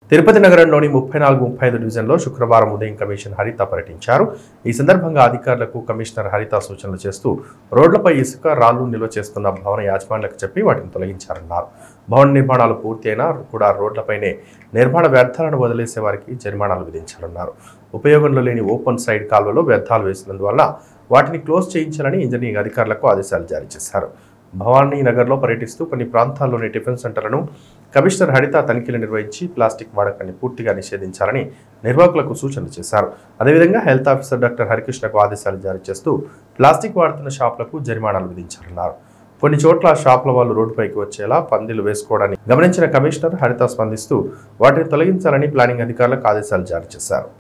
తిరుపతి నగరంలోని ముప్పై నాలుగు ముప్పై ఐదు డివిజన్లో శుక్రవారం ఉదయం కమిషన్ హరిత పర్యటించారు ఈ సందర్భంగా అధికారులకు కమిషనర్ హరిత సూచనలు చేస్తూ రోడ్లపై ఇసుక రాళ్లు నిల్వ చేస్తున్న భవన యాజమాన్యులకు చెప్పి వాటిని తొలగించారన్నారు భవన నిర్మాణాలు పూర్తి అయినా కూడా రోడ్లపైనే నిర్మాణ వ్యర్థాలను వదిలేసే వారికి జరిమానాలు విధించాలన్నారు ఉపయోగంలో లేని ఓపెన్ సైడ్ కాలువలో వ్యర్థాలు వేసినందువల్ల వాటిని క్లోజ్ చేయించాలని ఇంజనీరింగ్ అధికారులకు ఆదేశాలు జారీ చేశారు భవానీ నగర్లో పర్యటిస్తూ కొన్ని ప్రాంతాల్లోని టిఫిన్ సెంటర్లను కమిషనర్ హరిత తనిఖీలు నిర్వహించి ప్లాస్టిక్ వాడకాన్ని పూర్తిగా నిషేధించాలని నిర్వాహకులకు సూచనలు చేశారు అదేవిధంగా హెల్త్ ఆఫీసర్ డాక్టర్ హరికృష్ణకు ఆదేశాలు జారీ చేస్తూ ప్లాస్టిక్ వాడుతున్న షాపులకు జరిమానాలు విధించారన్నారు కొన్ని చోట్ల షాపుల వాళ్ళు రోడ్డుపైకి వచ్చేలా పందిలు వేసుకోవడాన్ని గమనించిన కమిషనర్ హరిత స్పందిస్తూ వాటిని తొలగించాలని ప్లానింగ్ అధికారులకు ఆదేశాలు జారీ చేశారు